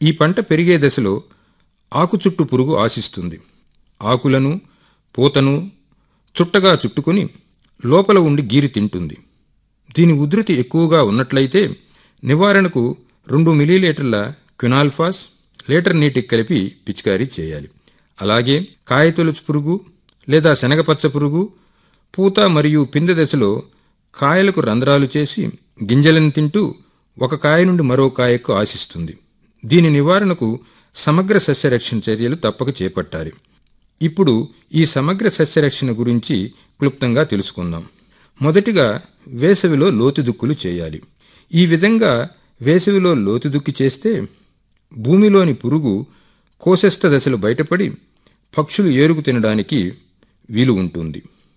ఈ పంట పెరిగే దశలో ఆకు చుట్టు పురుగు ఆశిస్తుంది ఆకులను పూతను చుట్టగా చుట్టుకుని లోపల ఉండి గీరి తింటుంది దీని ఉధృతి ఎక్కువగా ఉన్నట్లయితే నివారణకు రెండు మిలీలీటర్ల క్వినాల్ఫాస్ లీటర్ నీటికి కలిపి పిచికారీ చేయాలి అలాగే కాయతొలుచు పురుగు లేదా శనగపచ్చ పురుగు పూత మరియు పిందె దశలో కాయలకు రంధ్రాలు చేసి గింజలను తింటూ ఒక కాయ నుండి మరో కాయకు ఆశిస్తుంది దీని నివారణకు సమగ్ర సస్యరక్షణ చర్యలు తప్పక చేపట్టాలి ఇప్పుడు ఈ సమగ్ర సస్యరక్షణ గురించి క్లుప్తంగా తెలుసుకుందాం మొదటిగా వేసవిలో లోతుదుక్కులు చేయాలి ఈ విధంగా వేసవిలో లోతుదుక్కి చేస్తే భూమిలోని పురుగు కోశస్థ దశలు బయటపడి పక్షులు ఏరుకు తినడానికి వీలు ఉంటుంది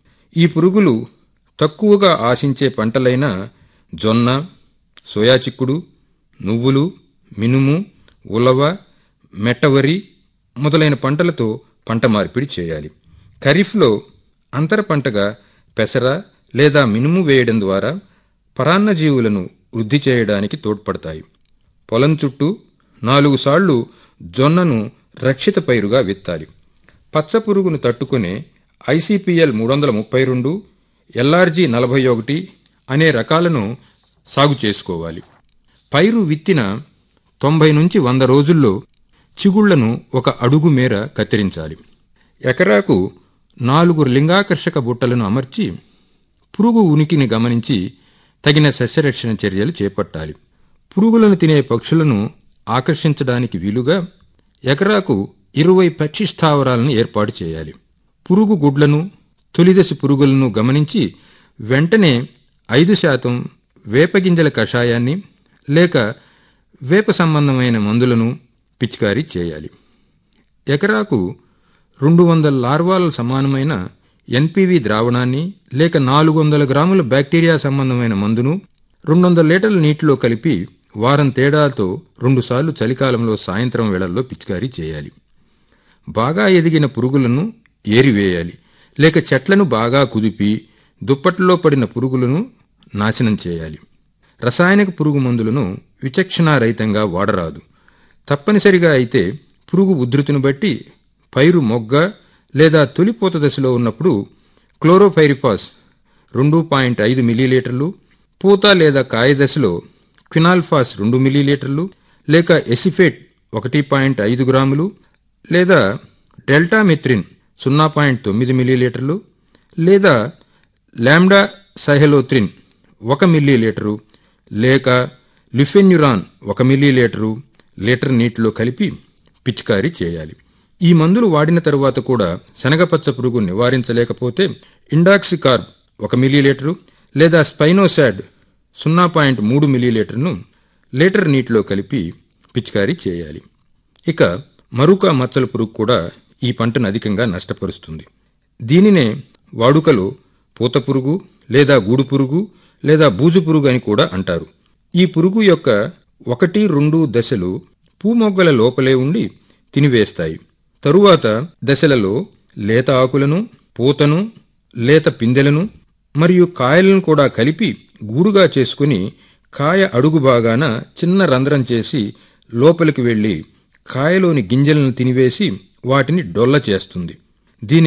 ఈ పురుగులు తక్కువగా ఆశించే పంటలైన జొన్న సోయా చిక్కుడు నువ్వులు మినుము ఉలవ మెట్టవరి మొదలైన పంటలతో పంట మార్పిడి చేయాలి ఖరీఫ్లో అంతర పంటగా పెసర లేదా మినుము వేయడం ద్వారా పరాన్నజీవులను వృద్ధి చేయడానికి తోడ్పడతాయి పొలం చుట్టూ నాలుగు సార్లు జొన్నను రక్షిత పైరుగా విత్తాలి పచ్చ పురుగును తట్టుకునే ఐసీపీఎల్ మూడు వందల ముప్పై రెండు ఎల్ఆర్జీ నలభై ఒకటి అనే రకాలను సాగు చేసుకోవాలి పైరు విత్తిన తొంభై నుంచి వంద రోజుల్లో చిగుళ్లను ఒక అడుగు మేర కత్తిరించాలి ఎకరాకు నాలుగు లింగాకర్షక బుట్టలను అమర్చి పురుగు ఉనికిని గమనించి తగిన సస్యరక్షణ చర్యలు చేపట్టాలి పురుగులను తినే పక్షులను ఆకర్షించడానికి వీలుగా ఎకరాకు ఇరవై పక్షి స్థావరాలను ఏర్పాటు చేయాలి పురుగు గుడ్లను తొలిదశ పురుగులను గమనించి వెంటనే ఐదు శాతం వేపగింజల కషాయాన్ని లేక వేప సంబంధమైన మందులను పిచికారీ చేయాలి ఎకరాకు రెండు వందల లార్వాల సమానమైన ఎన్పివి ద్రావణాన్ని లేక నాలుగు వందల గ్రాముల బ్యాక్టీరియా సంబంధమైన మందును రెండు వందల లీటర్ల నీటిలో కలిపి వారం తేడాతో రెండుసార్లు చలికాలంలో సాయంత్రం వేళల్లో పిచికారీ చేయాలి బాగా ఎదిగిన పురుగులను ఏరివేయాలి లేక చెట్లను బాగా కుదిపి దుప్పట్లో పడిన పురుగులను నాశనం చేయాలి రసాయనిక పురుగు మందులను విచక్షణారహితంగా వాడరాదు తప్పనిసరిగా అయితే పురుగు ఉధృతిని బట్టి పైరు మొగ్గ లేదా తొలిపోత దశలో ఉన్నప్పుడు క్లోరోఫైరిఫాస్ రెండు పాయింట్ ఐదు మిల్లీలీటర్లు పూత లేదా కాయ దశలో క్వినాల్ఫాస్ రెండు మిల్లీలీటర్లు లేక ఎసిఫేట్ ఒకటి పాయింట్ ఐదు గ్రాములు లేదా డెల్టామిత్రిన్ సున్నా పాయింట్ తొమ్మిది మిల్లీలీటర్లు లేదా లామ్డా సైహెలోత్రిన్ ఒక మిల్లీలీటరు లేక లిఫెన్యురాన్ ఒక మిల్లీలీటరు లీటర్ నీటిలో కలిపి పిచికారీ చేయాలి ఈ మందులు వాడిన తరువాత కూడా శనగపచ్చ పురుగు నివారించలేకపోతే ఇండాక్సికార్బ్ ఒక మిల్లీలీటరు లేదా స్పైనోసాడ్ సున్నా పాయింట్ మూడు మిల్లీలీటర్ను లీటర్ నీటిలో కలిపి పిచికారీ చేయాలి ఇక మరుక మచ్చల పురుగు కూడా ఈ పంటను అధికంగా నష్టపరుస్తుంది దీనినే వాడుకలో పూత పురుగు లేదా గూడు పురుగు లేదా బూజు పురుగు అని కూడా అంటారు ఈ పురుగు యొక్క ఒకటి రెండు దశలు పూమొగ్గల లోపలే ఉండి తినివేస్తాయి తరువాత దశలలో లేత ఆకులను పూతను లేత పిందెలను మరియు కాయలను కూడా కలిపి గూడుగా చేసుకుని కాయ అడుగు భాగాన చిన్న రంధ్రం చేసి లోపలికి వెళ్లి కాయలోని గింజలను తినివేసి వాటిని డొల్ల చేస్తుంది దీని